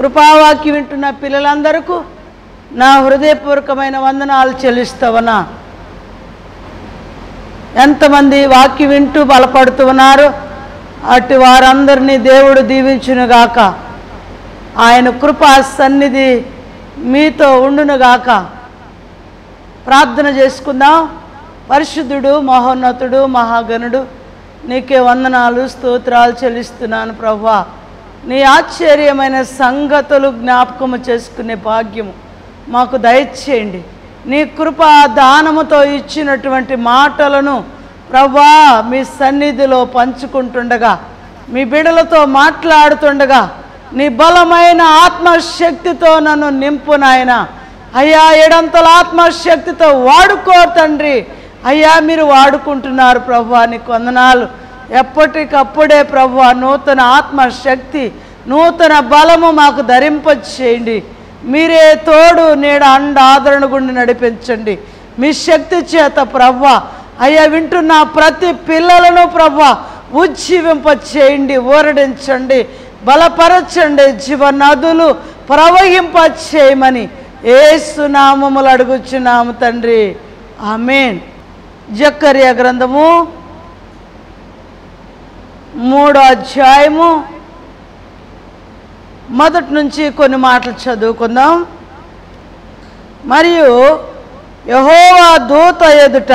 కృపావాక్యం వింటున్న పిల్లలందరకు నా హృదయపూర్వకమైన వందనాలు చెల్లిస్తావనా ఎంతమంది వాక్యం వింటూ బలపడుతూ ఉన్నారు అటు వారందరినీ దేవుడు దీవించునుగాక ఆయన కృపా సన్నిధి మీతో ఉండునుగాక ప్రార్థన చేసుకుందాం పరిశుద్ధుడు మహోన్నతుడు మహాగణుడు నీకే వందనాలు స్తోత్రాలు చెల్లిస్తున్నాను ప్రభా నీ ఆశ్చర్యమైన సంగతులు జ్ఞాపకము చేసుకునే భాగ్యము మాకు దయచేయండి నీ కృప దానముతో ఇచ్చినటువంటి మాటలను ప్రభా మీ సన్నిధిలో పంచుకుంటుండగా మీ బిడలతో మాట్లాడుతుండగా నీ బలమైన ఆత్మశక్తితో నన్ను నింపు నాయన అయ్యా ఏడంతల ఆత్మశక్తితో వాడుకో తండ్రి అయ్యా మీరు వాడుకుంటున్నారు ప్రభు నీకు వందనాలు ఎప్పటికప్పుడే ప్రభు నూతన ఆత్మశక్తి నూతన బలము మాకు ధరింపచేయండి మీరే తోడు నేడు అండ ఆదరణ గుండి నడిపించండి మీ శక్తి చేత ప్రభు అయ్యా వింటున్న ప్రతి పిల్లలను ప్రభు ఉజ్జీవింప చేయండి ఊరడించండి బలపరచండి జీవనదులు ప్రవహింప చేయమని ఏసునామములు అడుగుచున్నాము తండ్రి ఆమెన్ జక్కర్య గ్రంథము మూడో అధ్యాయము మొదటి నుంచి కొన్ని మాటలు చదువుకుందాం మరియు యహోవా దూత ఎదుట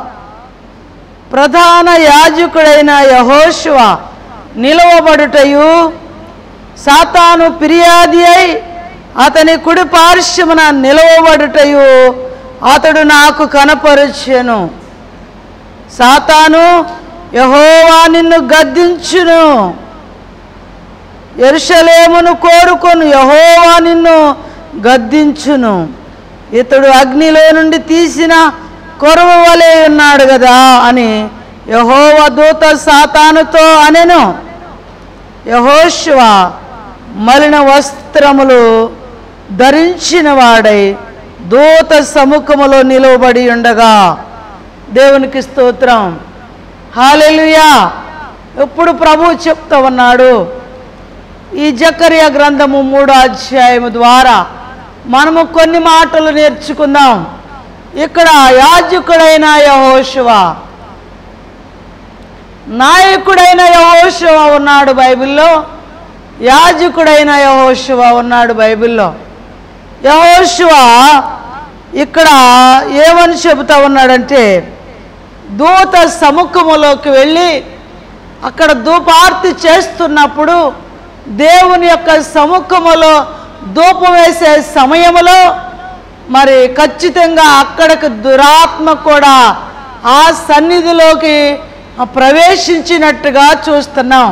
ప్రధాన యాజకుడైన యహోశువ నిలవబడుటయు సాతాను ఫిర్యాది అయి అతని కుడి పార్శ్వమున నిలవబడుటయు అతడు నాకు కనపరుచెను సాతాను యహోవా నిన్ను గద్దించును ఎరుషలేమును కోరుకొను యహోవా నిన్ను గద్దించును ఇతడు అగ్నిలో నుండి తీసిన కొరవ వలె ఉన్నాడు కదా అని యహోవ దూత సాతానుతో అనెను యహోశివ మలిన వస్త్రములు ధరించిన వాడై దూత సముఖములో నిలువబడి ఉండగా దేవునికి స్తోత్రం హాలెలుయా ఇప్పుడు ప్రభు చెప్తా ఉన్నాడు ఈ జకర్య గ్రంథము మూడో అధ్యాయము ద్వారా మనము కొన్ని మాటలు నేర్చుకుందాం ఇక్కడ యాజకుడైన యహోశివ నాయకుడైన యహోశివ ఉన్నాడు బైబిల్లో యాజకుడైన యహోశివ ఉన్నాడు బైబిల్లో యహోశివ ఇక్కడ ఏమని చెబుతా ఉన్నాడంటే దూత సముఖములోకి వెళ్ళి అక్కడ ధూపార్తి చేస్తున్నప్పుడు దేవుని యొక్క సముఖములో ధూపం వేసే సమయములో మరి ఖచ్చితంగా అక్కడికి దురాత్మ కూడా ఆ సన్నిధిలోకి ప్రవేశించినట్టుగా చూస్తున్నాం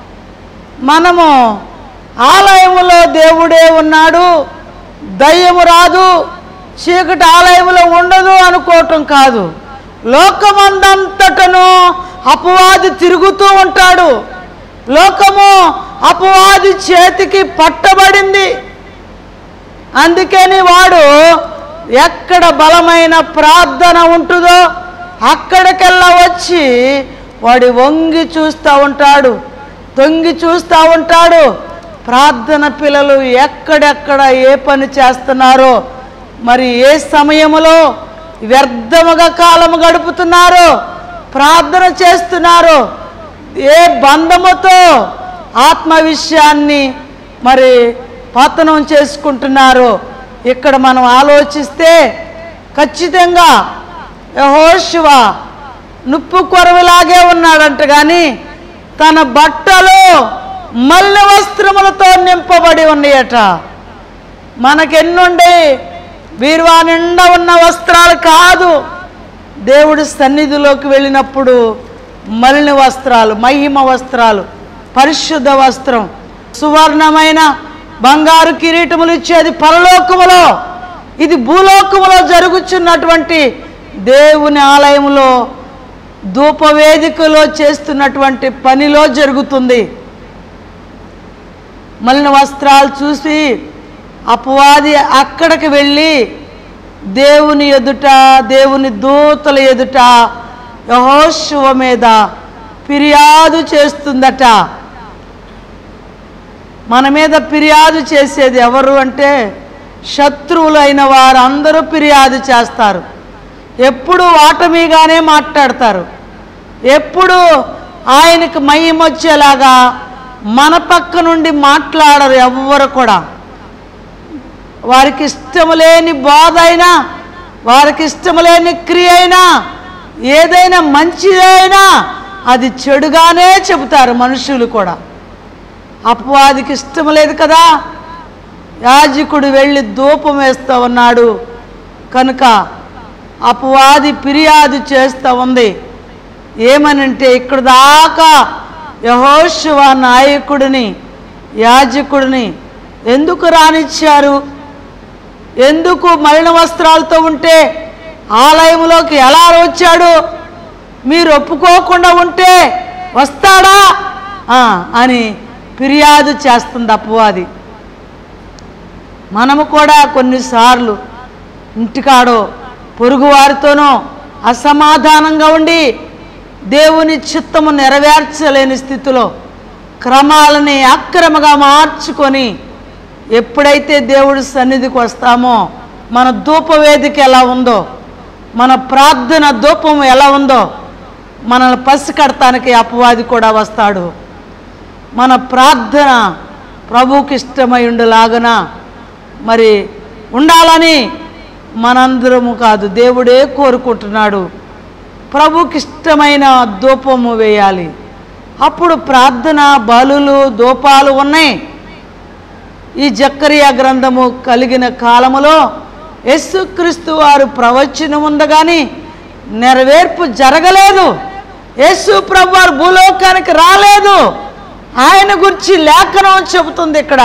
మనము ఆలయములో దేవుడే ఉన్నాడు దయ్యము రాదు చీకటి ఆలయంలో ఉండదు అనుకోవటం కాదు లోకమందంతటను అపవాది తిరుగుతూ ఉంటాడు లోకము అపవాది చేతికి పట్టబడింది అందుకని వాడు ఎక్కడ బలమైన ప్రార్థన ఉంటుందో అక్కడికెల్లా వచ్చి వాడి వంగి చూస్తూ ఉంటాడు తొంగి చూస్తూ ఉంటాడు ప్రార్థన పిల్లలు ఎక్కడెక్కడ ఏ పని చేస్తున్నారో మరి ఏ సమయములో వ్యర్థముగా కాలము గడుపుతున్నారో ప్రార్థన చేస్తున్నారో ఏ బంధముతో ఆత్మ విషయాన్ని మరి పతనం చేసుకుంటున్నారో ఇక్కడ మనం ఆలోచిస్తే ఖచ్చితంగా యహోశివ నుప్పు కొరవలాగే ఉన్నాడంట కానీ తన బట్టలు మల్లె వస్త్రములతో నింపబడి ఉన్నాయట మనకెన్నుండి బీరువా నిండా ఉన్న వస్త్రాలు కాదు దేవుడి సన్నిధిలోకి వెళ్ళినప్పుడు మలిన వస్త్రాలు మహిమ వస్త్రాలు పరిశుద్ధ వస్త్రం సువర్ణమైన బంగారు కిరీటములు ఇచ్చేది పరలోకములో ఇది భూలోకములో జరుగుచున్నటువంటి దేవుని ఆలయములో ధూపవేదికలో చేస్తున్నటువంటి పనిలో జరుగుతుంది మలిన వస్త్రాలు చూసి అపవాది అక్కడికి వెళ్ళి దేవుని ఎదుట దేవుని దూతల ఎదుట యహోశువ మీద ఫిర్యాదు చేస్తుందట మన మీద ఫిర్యాదు చేసేది ఎవరు అంటే శత్రువులైన వారందరూ ఫిర్యాదు చేస్తారు ఎప్పుడు వాటమీగానే మాట్లాడతారు ఎప్పుడు ఆయనకు మహిమొచ్చేలాగా మన పక్క నుండి మాట్లాడరు ఎవ్వరు కూడా వారికి ఇష్టం లేని బోధ అయినా వారికి ఇష్టం లేని క్రియ అయినా ఏదైనా మంచిదైనా అది చెడుగానే చెబుతారు మనుషులు కూడా అపవాదికి ఇష్టం లేదు కదా యాజకుడు వెళ్ళి ధూపం వేస్తూ ఉన్నాడు కనుక అపవాది ఫిర్యాదు చేస్తూ ఉంది ఏమనంటే ఇక్కడ దాకా యహోశివ నాయకుడిని యాజకుడిని ఎందుకు రానిచ్చారు ఎందుకు మలిన వస్త్రాలతో ఉంటే ఆలయంలోకి ఎలా వచ్చాడు మీరు ఒప్పుకోకుండా ఉంటే వస్తాడా ఆ, అని ఫిర్యాదు చేస్తుంది అపవాది మనము కూడా కొన్నిసార్లు ఇంటికాడో పొరుగువారితోనో అసమాధానంగా ఉండి దేవుని చిత్తము నెరవేర్చలేని స్థితిలో క్రమాలని అక్రమగా మార్చుకొని ఎప్పుడైతే దేవుడి సన్నిధికి వస్తామో మన ధూపవేదిక ఎలా ఉందో మన ప్రార్థన ధూపం ఎలా ఉందో మనల్ని పసికడటానికి అపవాది కూడా వస్తాడు మన ప్రార్థన ప్రభువుకి ఇష్టమై ఉండలాగన మరి ఉండాలని మనందరము కాదు దేవుడే కోరుకుంటున్నాడు ప్రభుకి ఇష్టమైన ధూపము వేయాలి అప్పుడు ప్రార్థన బలులు ధూపాలు ఉన్నాయి ఈ జక్కరియా గ్రంథము కలిగిన కాలములో యేసుక్రీస్తు వారు ప్రవచనం ఉంది కానీ నెరవేర్పు జరగలేదు యేసు ప్రభు వారు భూలోకానికి రాలేదు ఆయన గురించి లేఖనం చెబుతుంది ఇక్కడ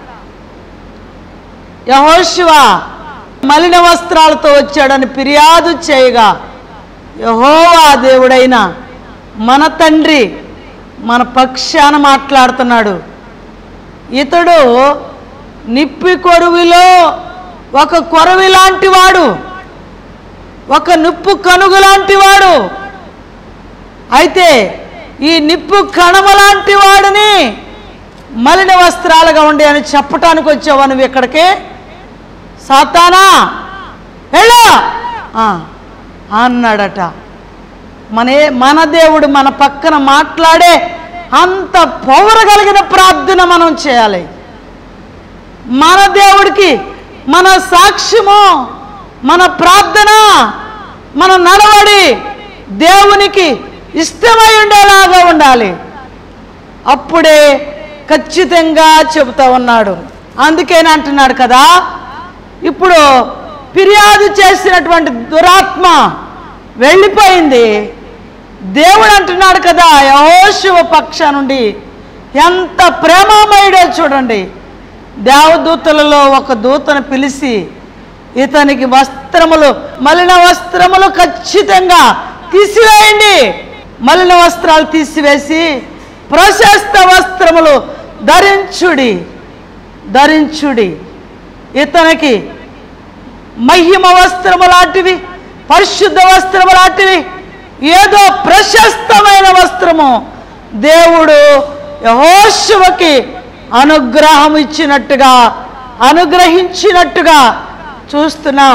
యహోశివ మలిన వస్త్రాలతో వచ్చాడని ఫిర్యాదు చేయగా యహోవా దేవుడైన మన తండ్రి మన పక్షాన మాట్లాడుతున్నాడు ఇతడు నిప్పి కొరువిలో ఒక కొరవి లాంటి వాడు ఒక నిప్పు కనుగు లాంటి వాడు అయితే ఈ నిప్పు కణమ లాంటి వాడిని మలిన వస్త్రాలుగా ఉండి అని చెప్పటానికి వచ్చావా నువ్వు ఇక్కడికి సాతానా వెళ్ళా ఆ, అన్నాడట మనే మన దేవుడు మన పక్కన మాట్లాడే అంత పౌర కలిగిన ప్రార్థన మనం చేయాలి మన దేవుడికి మన సాక్ష్యము మన ప్రార్థన మన నడవడి దేవునికి ఇష్టమై ఉండేలాగా ఉండాలి అప్పుడే ఖచ్చితంగా చెబుతా ఉన్నాడు అందుకేనే అంటున్నాడు కదా ఇప్పుడు ఫిర్యాదు చేసినటువంటి దురాత్మ వెళ్ళిపోయింది దేవుడు అంటున్నాడు కదా యహోశివ పక్ష నుండి ఎంత ప్రేమమయుడో చూడండి దేవదూతలలో ఒక దూతను పిలిచి ఇతనికి వస్త్రములు మలిన వస్త్రములు ఖచ్చితంగా తీసివేయండి మలిన వస్త్రాలు తీసివేసి ప్రశస్త వస్త్రములు ధరించుడి ధరించుడి ఇతనికి మహిమ వస్త్రము లాంటివి పరిశుద్ధ వస్త్రము లాంటివి ఏదో ప్రశస్తమైన వస్త్రము దేవుడు యహోశివకి అనుగ్రహం ఇచ్చినట్టుగా అనుగ్రహించినట్టుగా చూస్తున్నాం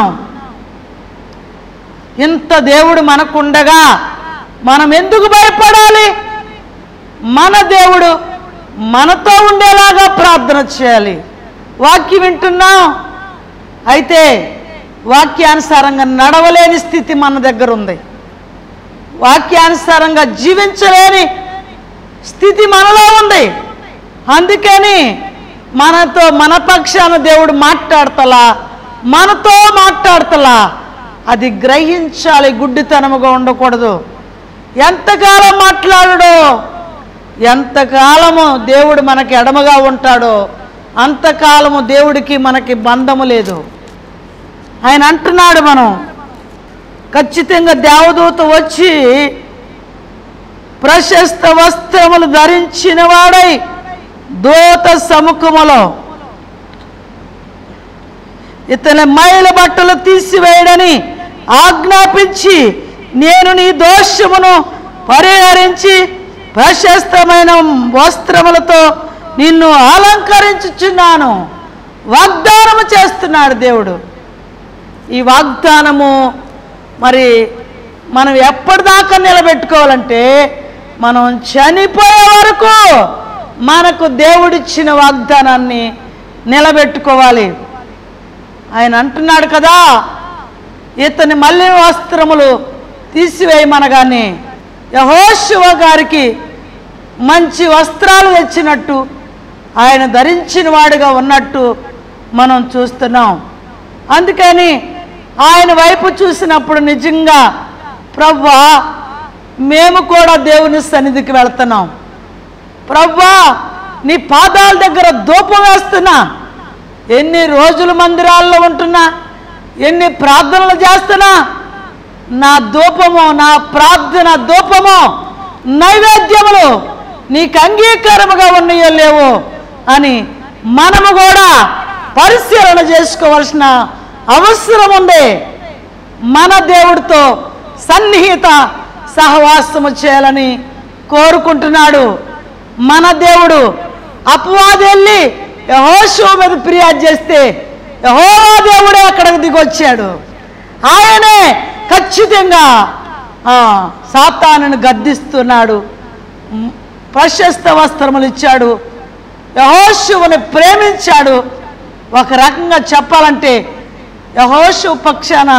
ఇంత దేవుడు మనకుండగా మనం ఎందుకు భయపడాలి మన దేవుడు మనతో ఉండేలాగా ప్రార్థన చేయాలి వాక్యం వింటున్నాం అయితే వాక్యానుసారంగా నడవలేని స్థితి మన దగ్గర ఉంది వాక్యానుసారంగా జీవించలేని స్థితి మనలో ఉంది అందుకని మనతో మన పక్షాన దేవుడు మాట్లాడతలా మనతో మాట్లాడతలా అది గ్రహించాలి గుడ్డితనముగా ఉండకూడదు ఎంతకాలం మాట్లాడడో ఎంతకాలము దేవుడు మనకి ఎడమగా ఉంటాడో అంతకాలము దేవుడికి మనకి బంధము లేదు ఆయన అంటున్నాడు మనం ఖచ్చితంగా దేవదూత వచ్చి ప్రశస్త వస్త్రములు ధరించిన వాడై దూత సముఖములో ఇతని మైల బట్టలు తీసివేయడని ఆజ్ఞాపించి నేను నీ దోషమును పరిహరించి ప్రశస్తమైన వస్త్రములతో నిన్ను అలంకరించుచున్నాను వాగ్దానము చేస్తున్నాడు దేవుడు ఈ వాగ్దానము మరి మనం ఎప్పటిదాకా నిలబెట్టుకోవాలంటే మనం చనిపోయే వరకు మనకు దేవుడిచ్చిన వాగ్దానాన్ని నిలబెట్టుకోవాలి ఆయన అంటున్నాడు కదా ఇతని మళ్ళీ వస్త్రములు తీసివేయమనగానే యహోశివ గారికి మంచి వస్త్రాలు తెచ్చినట్టు ఆయన ధరించిన వాడుగా ఉన్నట్టు మనం చూస్తున్నాం అందుకని ఆయన వైపు చూసినప్పుడు నిజంగా ప్రవ్వా మేము కూడా దేవుని సన్నిధికి వెళ్తున్నాం ప్రవ్వా నీ పాదాల దగ్గర ధూపం వేస్తున్నా ఎన్ని రోజులు మందిరాల్లో ఉంటున్నా ఎన్ని ప్రార్థనలు చేస్తున్నా నా ధూపము నా ప్రార్థన ధూపము నైవేద్యములు నీకు అంగీకారముగా ఉన్నాయో లేవో అని మనము కూడా పరిశీలన చేసుకోవాల్సిన అవసరం ఉంది మన దేవుడితో సన్నిహిత సహవాసము చేయాలని కోరుకుంటున్నాడు మన దేవుడు అపవాది వెళ్ళి యహోశివ మీద ఫిర్యాదు చేస్తే యహోవా దేవుడే అక్కడికి దిగొచ్చాడు ఆయనే ఖచ్చితంగా ఆ, సాతానుని గద్దిస్తున్నాడు మ్, ప్రశస్త వస్త్రములు ఇచ్చాడు యహోశివుని ప్రేమించాడు ఒక రకంగా చెప్పాలంటే యహోశివ పక్షాన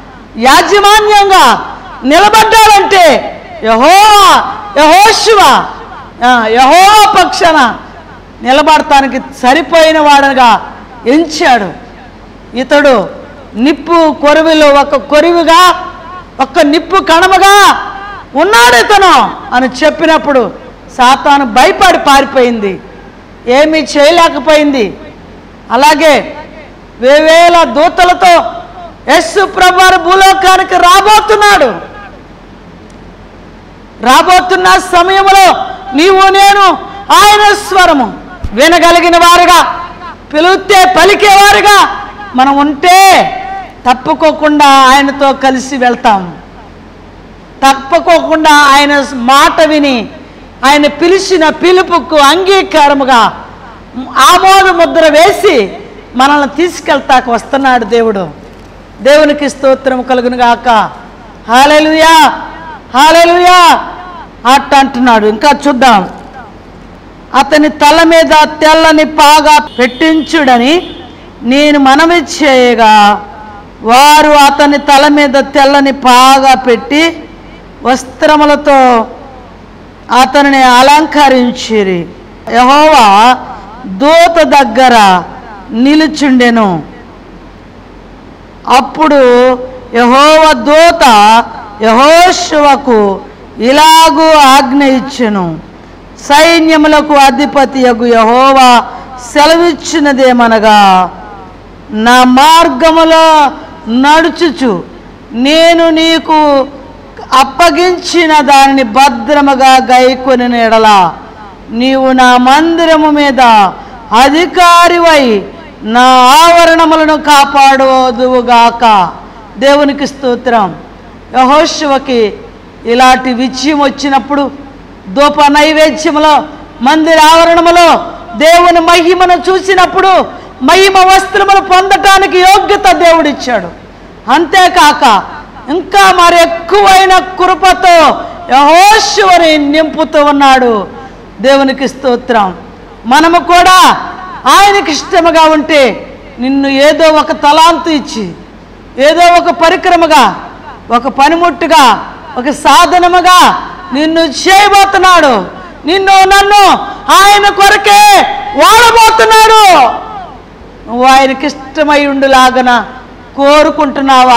యాజమాన్యంగా నిలబడ్డాడంటే యహోవా యహోశివ ఆ, యహోవా పక్షాన నిలబడటానికి సరిపోయిన వాడుగా ఎంచాడు ఇతడు నిప్పు కొరివిలో ఒక కొరివిగా ఒక నిప్పు కణముగా ఉన్నాడు ఇతను అని చెప్పినప్పుడు సాతాను భయపడి పారిపోయింది ఏమీ చేయలేకపోయింది అలాగే వేవేల దూతలతో యస్సు ప్రభువారు భూలోకానికి రాబోతున్నాడు రాబోతున్న సమయంలో నీవు నేను ఆయన స్వరము వినగలిగిన వారుగా పిలిస్తే పలికేవారుగా మనం ఉంటే తప్పుకోకుండా ఆయనతో కలిసి వెళ్తాం తప్పకోకుండా ఆయన మాట విని ఆయన పిలిచిన పిలుపుకు అంగీకారముగా ఆమోద ముద్ర వేసి మనల్ని తీసుకెళ్తాకు వస్తున్నాడు దేవుడు దేవునికి స్తోత్రం కలుగును గాక హాలెలుయా హాలెలుయా అట్ట అంటున్నాడు ఇంకా చూద్దాం అతని తల మీద తెల్లని పాగా పెట్టించుడని నేను మనవి చేయగా వారు అతని తల మీద తెల్లని పాగా పెట్టి వస్త్రములతో అతనిని అలంకరించిరి యహోవా దూత దగ్గర నిలుచుండెను అప్పుడు యహోవ దూత యహోశువకు ఇలాగూ ఆజ్ఞ ఇచ్చెను సైన్యములకు అధిపతి యగు యహోవా సెలవిచ్చినదేమనగా నా మార్గములో నడుచుచు నేను నీకు అప్పగించిన దానిని భద్రముగా గైకొని ఎడల నీవు నా మందిరము మీద అధికారివై నా ఆవరణములను కాపాడుదువుగాక దేవునికి స్తోత్రం యహోశివకి ఇలాంటి విజయం వచ్చినప్పుడు ధూప నైవేద్యములో మందిర ఆవరణములో దేవుని మహిమను చూసినప్పుడు మహిమ వస్త్రములు పొందటానికి యోగ్యత దేవుడిచ్చాడు అంతేకాక ఇంకా మరి ఎక్కువైన కృపతో యహోశివని నింపుతూ ఉన్నాడు దేవునికి స్తోత్రం మనము కూడా ఆయనకి ఇష్టముగా ఉంటే నిన్ను ఏదో ఒక తలాంతు ఇచ్చి ఏదో ఒక పరిక్రమగా ఒక పనిముట్టుగా ఒక సాధనముగా నిన్ను చేయబోతున్నాడు నిన్ను నన్ను ఆయన కొరకే వాడబోతున్నాడు నువ్వు ఆయనకి ఇష్టమై ఉండులాగన కోరుకుంటున్నావా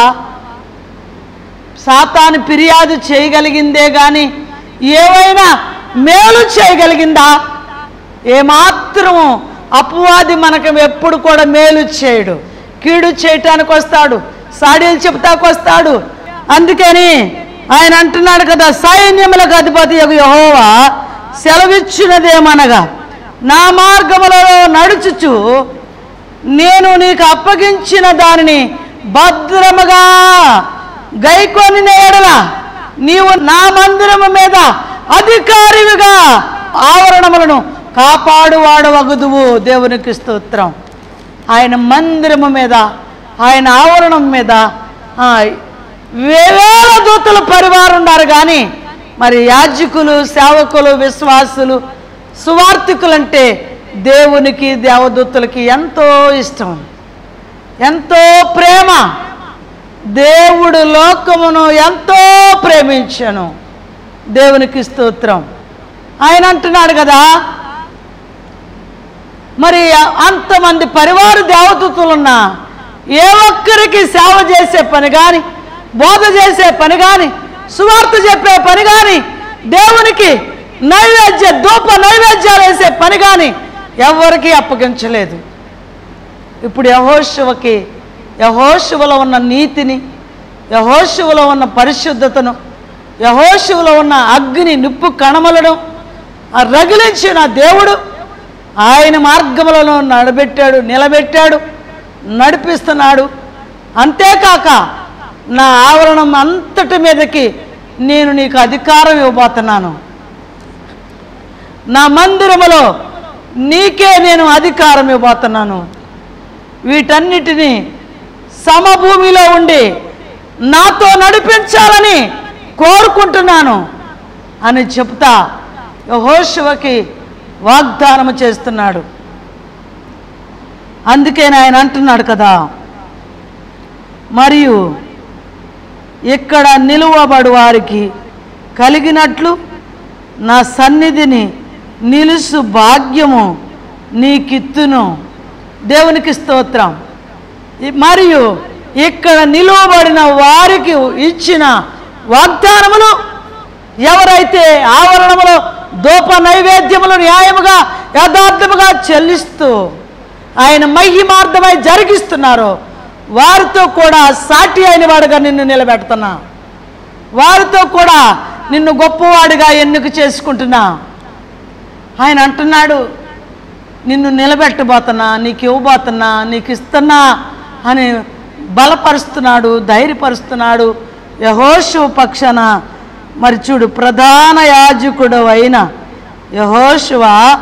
సాతాను ఫిర్యాదు చేయగలిగిందే కానీ ఏవైనా మేలు చేయగలిగిందా ఏమాత్రము అపవాది మనకు ఎప్పుడు కూడా మేలు చేయడు కీడు చేయటానికి వస్తాడు సాడీలు చెప్తాకు వస్తాడు అందుకని ఆయన అంటున్నాడు కదా సైన్యములకు అధిపతి యొక్క యహోవా సెలవిచ్చినదేమనగా నా మార్గములలో నడుచుచు నేను నీకు అప్పగించిన దానిని భద్రముగా గైకొని ఎడల నీవు నా మందిరము మీద అధికారివిగా ఆవరణములను కాపాడువాడు వగుదువు దేవునికి స్తోత్రం ఆయన మందిరము మీద ఆయన ఆవరణం మీద ఆ, వేవేల దూతల పరివారం ఉన్నారు కానీ మరి యాజకులు సేవకులు విశ్వాసులు సువార్థికులంటే దేవునికి దేవదూతలకి ఎంతో ఇష్టం ఎంతో ప్రేమ దేవుడు లోకమును ఎంతో ప్రేమించను దేవునికి స్తోత్రం ఆయన అంటున్నాడు కదా మరి అంతమంది పరివార దేవదూతలున్నా ఏ ఒక్కరికి సేవ చేసే పని కానీ బోధ చేసే పని కానీ సువార్త చెప్పే పని కానీ దేవునికి నైవేద్య ధూప నైవేద్యాలు వేసే పని కానీ ఎవరికి అప్పగించలేదు ఇప్పుడు యహోశివకి యహోశివలో ఉన్న నీతిని యహోశివలో ఉన్న పరిశుద్ధతను యహోశివలో ఉన్న అగ్ని నిప్పు కణమలను ఆ రగిలించిన దేవుడు ఆయన మార్గములను నడబెట్టాడు నిలబెట్టాడు నడిపిస్తున్నాడు అంతేకాక నా ఆవరణం అంతటి మీదకి నేను నీకు అధికారం ఇవ్వబోతున్నాను నా మందిరములో నీకే నేను అధికారం ఇవ్వబోతున్నాను వీటన్నిటినీ సమభూమిలో ఉండి నాతో నడిపించాలని కోరుకుంటున్నాను అని చెప్తా యహోశివకి వాగ్దానం చేస్తున్నాడు అందుకే ఆయన అంటున్నాడు కదా మరియు ఇక్కడ నిలువబడు వారికి కలిగినట్లు నా సన్నిధిని నిలుసు భాగ్యము నీకిత్తును దేవునికి స్తోత్రం ఈ- మరియు ఇక్కడ నిలువబడిన వారికి ఇచ్చిన వాగ్దానములు ఎవరైతే ఆవరణములో దూప నైవేద్యములు న్యాయముగా యథార్థముగా చెల్లిస్తూ ఆయన మహిమార్థమై జరిగిస్తున్నారో వారితో కూడా సాటి అయిన వాడుగా నిన్ను నిలబెడుతున్నా వారితో కూడా నిన్ను గొప్పవాడిగా ఎన్నిక చేసుకుంటున్నా ఆయన అంటున్నాడు నిన్ను నిలబెట్టబోతున్నా నీకు ఇవ్వబోతున్నా నీకు ఇస్తున్నా అని బలపరుస్తున్నాడు ధైర్యపరుస్తున్నాడు యహోషు పక్షాన మరి చూడు ప్రధాన యాజకుడు అయిన యహోశువ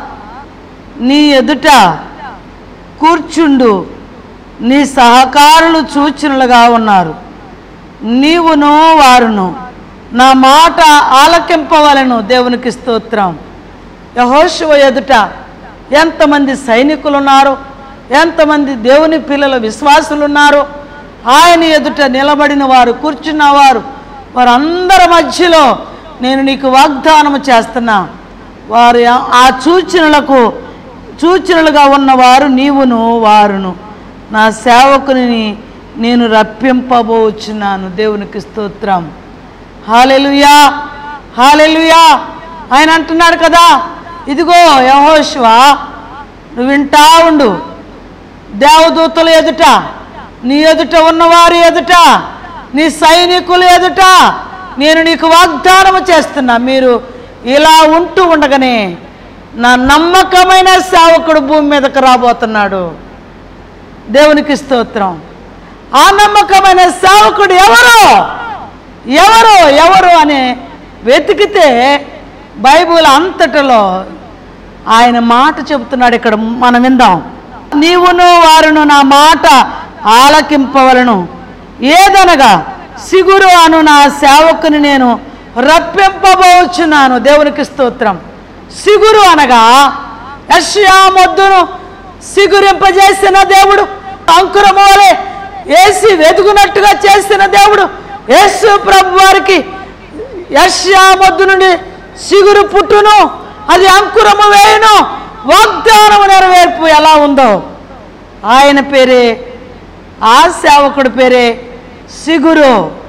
నీ ఎదుట కూర్చుండు నీ సహకారులు సూచనలుగా ఉన్నారు నీవును వారును నా మాట ఆలకింపవలను దేవునికి స్తోత్రం యహోశివ ఎదుట ఎంతమంది సైనికులు ఉన్నారు ఎంతమంది దేవుని పిల్లల విశ్వాసులు ఉన్నారు ఆయన ఎదుట నిలబడిన వారు కూర్చున్నవారు వారందరి మధ్యలో నేను నీకు వాగ్దానం చేస్తున్నా వారి ఆ సూచనలకు సూచనలుగా ఉన్నవారు నీవును వారును నా సేవకుని నేను రప్పింపబోచున్నాను దేవునికి స్తోత్రం హాలెలుయా హాలెలుయా ఆయన అంటున్నాడు కదా ఇదిగో యహోష్వా నువ్వు వింటా ఉండు దేవదూతల ఎదుట నీ ఎదుట ఉన్నవారి ఎదుట నీ సైనికుల ఎదుట నేను నీకు వాగ్దానం చేస్తున్నా మీరు ఇలా ఉంటూ ఉండగానే నా నమ్మకమైన సేవకుడు భూమి మీదకి రాబోతున్నాడు దేవునికి స్తోత్రం ఆ నమ్మకమైన సేవకుడు ఎవరు ఎవరు ఎవరు అని వెతికితే బైబిల్ అంతటిలో ఆయన మాట చెబుతున్నాడు ఇక్కడ మనం విందాం నీవును వారును నా మాట ఆలకింపవలను ఏదనగా సిగురు అను నా సేవకుని నేను రప్పింపబోచున్నాను దేవునికి స్తోత్రం సిగురు అనగా యశ్యామొద్దును సిగురింపజేసిన దేవుడు అంకురము వలె ఏసి వెతుకున్నట్టుగా చేసిన దేవుడు యేసు ప్రభు వారికి యశ్యామొద్దు నుండి సిగురు పుట్టును అది అంకురము వేయును వాగ్దానము నెరవేర్పు ఎలా ఉందో ఆయన పేరే ఆ సేవకుడి పేరే సిగురు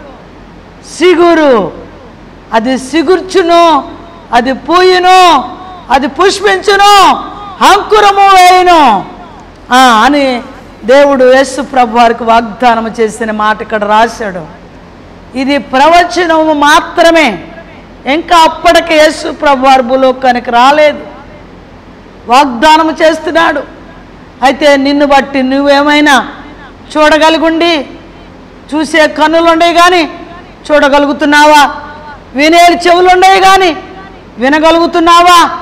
సిగురు అది సిగుర్చును అది పూయును అది పుష్పించును అంకురము వేయును ఆ, అని దేవుడు యేసు ప్రభు వారికి వాగ్దానం చేసిన మాట ఇక్కడ రాశాడు ఇది ప్రవచనము మాత్రమే ఇంకా అప్పటికి యేసు ప్రభు వారు భూలోకానికి రాలేదు వాగ్దానం చేస్తున్నాడు అయితే నిన్ను బట్టి నువ్వేమైనా చూడగలిగుండి చూసే కన్నులుండే కానీ చూడగలుగుతున్నావా వినే చెవులుండే కానీ వినగలుగుతున్నావా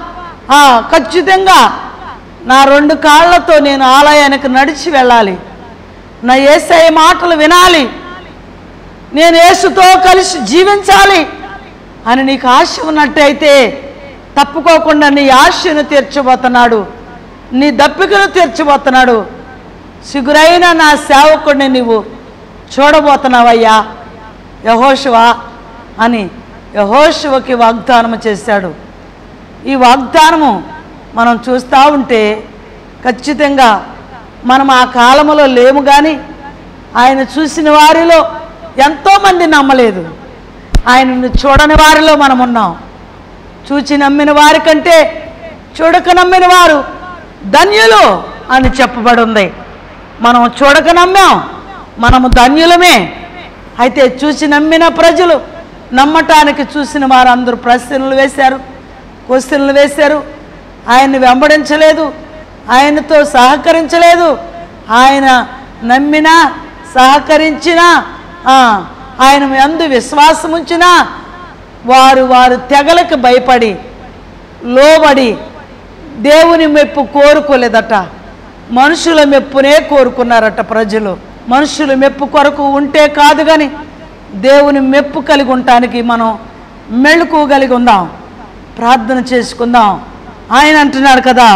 ఆ, ఖచ్చితంగా నా రెండు కాళ్ళతో నేను ఆలయానికి నడిచి వెళ్ళాలి నా ఏసఐ మాటలు వినాలి నేను యేసుతో కలిసి జీవించాలి అని నీకు ఆశ ఉన్నట్టయితే తప్పుకోకుండా నీ ఆశను తీర్చబోతున్నాడు నీ దప్పికను తీర్చబోతున్నాడు సిగురైన నా సేవకుడిని నీవు చూడబోతున్నావయ్యా యహోశివ అని యహోశివకి వాగ్దానం చేశాడు ఈ వాగ్దానము మనం చూస్తూ ఉంటే ఖచ్చితంగా మనం ఆ కాలంలో లేము కానీ ఆయన చూసిన వారిలో ఎంతోమంది నమ్మలేదు ఆయనను చూడని వారిలో మనం ఉన్నాం చూచి నమ్మిన వారి కంటే చూడక నమ్మిన వారు ధన్యులు అని చెప్పబడి ఉంది మనం చూడక నమ్మాం మనము ధన్యులమే అయితే చూసి నమ్మిన ప్రజలు నమ్మటానికి చూసిన వారు అందరూ ప్రశ్నలు వేశారు క్వశ్చన్లు వేశారు ఆయన్ని వెంబడించలేదు ఆయనతో సహకరించలేదు ఆయన నమ్మినా సహకరించినా ఆ, ఆయన ఎందు విశ్వాసం ఉంచినా వారు వారు తెగలకు భయపడి లోబడి దేవుని మెప్పు కోరుకోలేదట మనుషుల మెప్పునే కోరుకున్నారట ప్రజలు మనుషుల మెప్పు కొరకు ఉంటే కాదు కానీ దేవుని మెప్పు కలిగి ఉండటానికి మనం మెళుకు కలిగి ఉందాం ప్రార్థన చేసుకుందాం ఆయన అంటున్నాడు కదా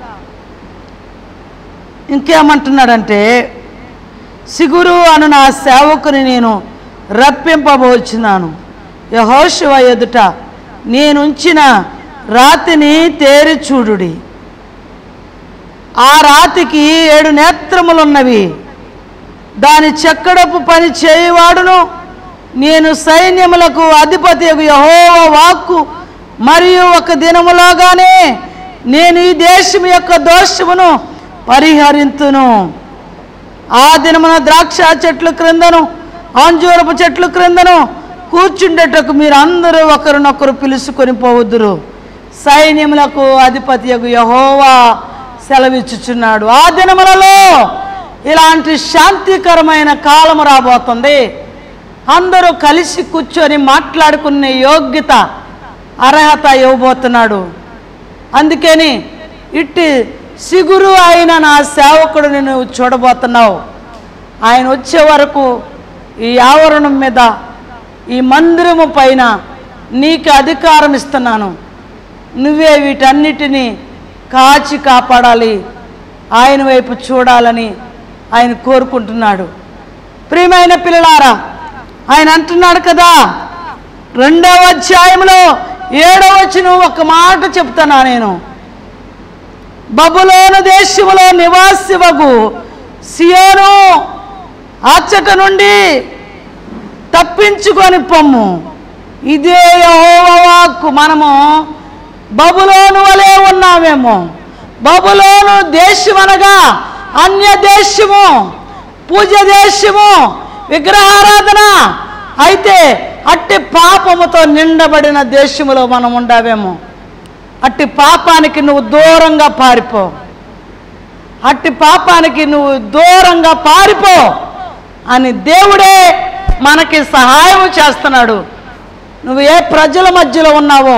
ఇంకేమంటున్నాడంటే సిగురు అను నా సేవకుని నేను రప్పింపబోచున్నాను యహోశివ ఎదుట నేనుంచిన రాతిని తేరి చూడుడి ఆ రాతికి ఏడు నేత్రములున్నవి దాని చెక్కడపు పని చేయువాడును నేను సైన్యములకు అధిపతి యహోవ వాక్కు మరియు ఒక దినములోగానే నేను ఈ దేశం యొక్క దోషమును పరిహరింతును ఆ దినమున ద్రాక్ష చెట్లు క్రిందను అంజూరపు చెట్లు క్రిందను కూర్చుండేటకు మీరు అందరూ ఒకరినొకరు పిలుచుకొని పోవద్దురు సైన్యములకు అధిపతి యహోవా సెలవిచ్చుచున్నాడు ఆ దినములలో ఇలాంటి శాంతికరమైన కాలము రాబోతుంది అందరూ కలిసి కూర్చొని మాట్లాడుకునే యోగ్యత అర్హత ఇవ్వబోతున్నాడు అందుకని ఇట్టి సిగురు అయిన నా సేవకుడిని నువ్వు చూడబోతున్నావు ఆయన వచ్చే వరకు ఈ ఆవరణం మీద ఈ మందిరము పైన నీకు అధికారం ఇస్తున్నాను నువ్వే వీటన్నిటినీ కాచి కాపాడాలి ఆయన వైపు చూడాలని ఆయన కోరుకుంటున్నాడు ప్రియమైన పిల్లలారా ఆయన అంటున్నాడు కదా రెండవ అధ్యాయంలో ఏడవ వచ్చిన ఒక మాట చెప్తానా నేను బబులోను దేశములో నివాసివగు సియోను అచ్చట నుండి తప్పించుకొని పొమ్ము ఇదే యెహోవా వాక్కు మనము బబులోను వలె ఉన్నామేమో బబులోను దేశం అనగా అన్య దేశము పూజ దేశము విగ్రహారాధన అయితే అట్టి పాపముతో నిండబడిన దేశములో మనం ఉండావేమో అట్టి పాపానికి నువ్వు దూరంగా పారిపో అట్టి పాపానికి నువ్వు దూరంగా పారిపో అని దేవుడే మనకి సహాయం చేస్తున్నాడు నువ్వు ఏ ప్రజల మధ్యలో ఉన్నావో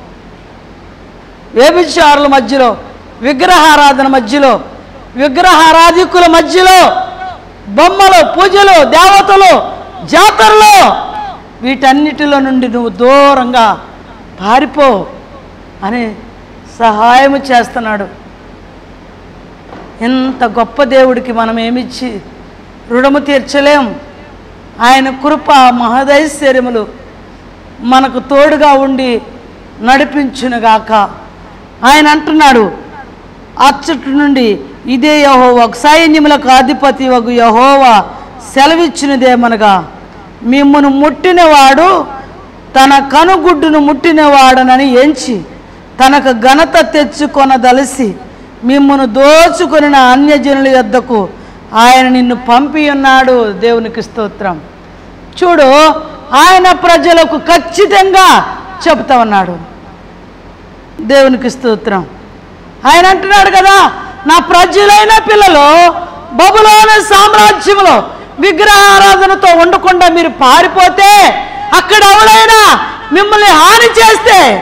వ్యభిచారుల మధ్యలో విగ్రహారాధన మధ్యలో విగ్రహారాధికుల మధ్యలో బొమ్మలు పూజలు దేవతలు జాతరలు వీటన్నిటిలో నుండి నువ్వు దూరంగా పారిపో అని సహాయం చేస్తున్నాడు ఇంత గొప్ప దేవుడికి మనం ఏమిచ్చి రుణము తీర్చలేం ఆయన కృప మహదైశ్వర్యములు మనకు తోడుగా ఉండి నడిపించునుగాక ఆయన అంటున్నాడు అచ్చటి నుండి ఇదే యహోవా సైన్యములకు అధిపతి ఒక యహోవా సెలవిచ్చినదేమనగా మిమ్మను ముట్టినవాడు తన కనుగుడ్డును ముట్టినవాడనని ఎంచి తనకు ఘనత తెచ్చుకొనదలిసి మిమ్మను దోచుకొనిన అన్యజనుల యొద్దకు ఆయన నిన్ను పంపి ఉన్నాడు దేవునికి స్తోత్రం చూడు ఆయన ప్రజలకు ఖచ్చితంగా చెబుతా ఉన్నాడు దేవునికి స్తోత్రం ఆయన అంటున్నాడు కదా నా ప్రజలైన పిల్లలు బబులోని సామ్రాజ్యంలో విగ్రహారాధనతో ఉండకుండా మీరు పారిపోతే అక్కడ ఎవడైనా మిమ్మల్ని హాని చేస్తే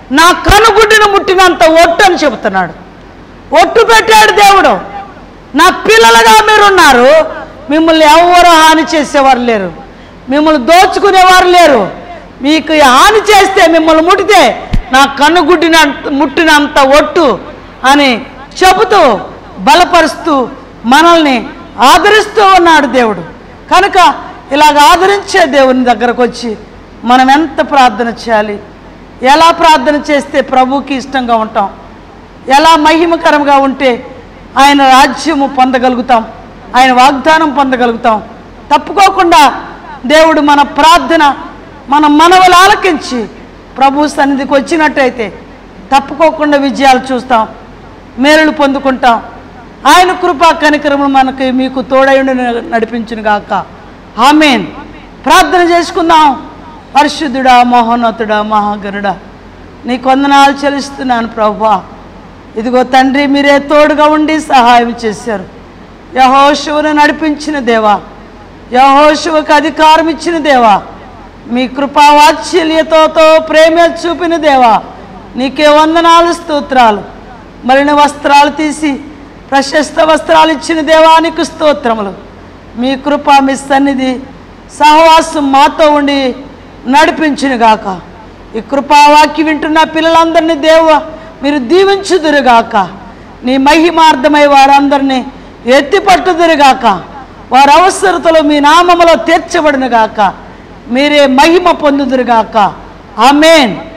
నా కనుగుడ్డిన ముట్టినంత ఒట్టు అని చెబుతున్నాడు ఒట్టు పెట్టాడు దేవుడు నా పిల్లలుగా మీరున్నారు మిమ్మల్ని ఎవరు హాని చేసేవారు లేరు మిమ్మల్ని దోచుకునేవారు లేరు మీకు ఈ హాని చేస్తే మిమ్మల్ని ముట్టితే నా కన్నుగుడ్డిన ముట్టినంత ఒట్టు అని చెబుతూ బలపరుస్తూ మనల్ని ఆదరిస్తూ ఉన్నాడు దేవుడు కనుక ఇలాగ ఆదరించే దేవుని దగ్గరకు వచ్చి మనం ఎంత ప్రార్థన చేయాలి ఎలా ప్రార్థన చేస్తే ప్రభువుకి ఇష్టంగా ఉంటాం ఎలా మహిమకరంగా ఉంటే ఆయన రాజ్యము పొందగలుగుతాం ఆయన వాగ్దానం పొందగలుగుతాం తప్పుకోకుండా దేవుడు మన ప్రార్థన మన మనవలు ఆలకించి ప్రభు సన్నిధికి వచ్చినట్టయితే తప్పుకోకుండా విజయాలు చూస్తాం మేలులు పొందుకుంటాం ఆయన కృపా కనికరములు మనకి మీకు తోడయుండి నడిపించును గాక ఆమెన్ ప్రార్థన చేసుకుందాం పరిశుద్ధుడా మహోన్నతుడా మహాగరుడా నీ కొందనాలు చెల్లిస్తున్నాను ప్రభా ఇదిగో తండ్రి మీరే తోడుగా ఉండి సహాయం చేశారు యహోశివను నడిపించిన దేవా యహోశివకు అధికారం ఇచ్చిన దేవా మీ కృపావాత్సల్యతతో ప్రేమ చూపిన దేవా నీకే వందనాలు స్తోత్రాలు మరిన వస్త్రాలు తీసి ప్రశస్త వస్త్రాలు ఇచ్చిన దేవానికి స్తోత్రములు మీ కృప మీ సన్నిధి సహవాసం మాతో ఉండి నడిపించునుగాక ఈ కృపావాక్యం వింటున్న పిల్లలందరినీ దేవ మీరు దీవించుదురుగాక నీ మహిమార్థమై వారందరినీ ఎత్తిపట్టుదురుగాక వారి అవసరతలు మీ నామములో తీర్చబడునుగాక మీరే మహిమ పొందుదురుగాక ఆమెన్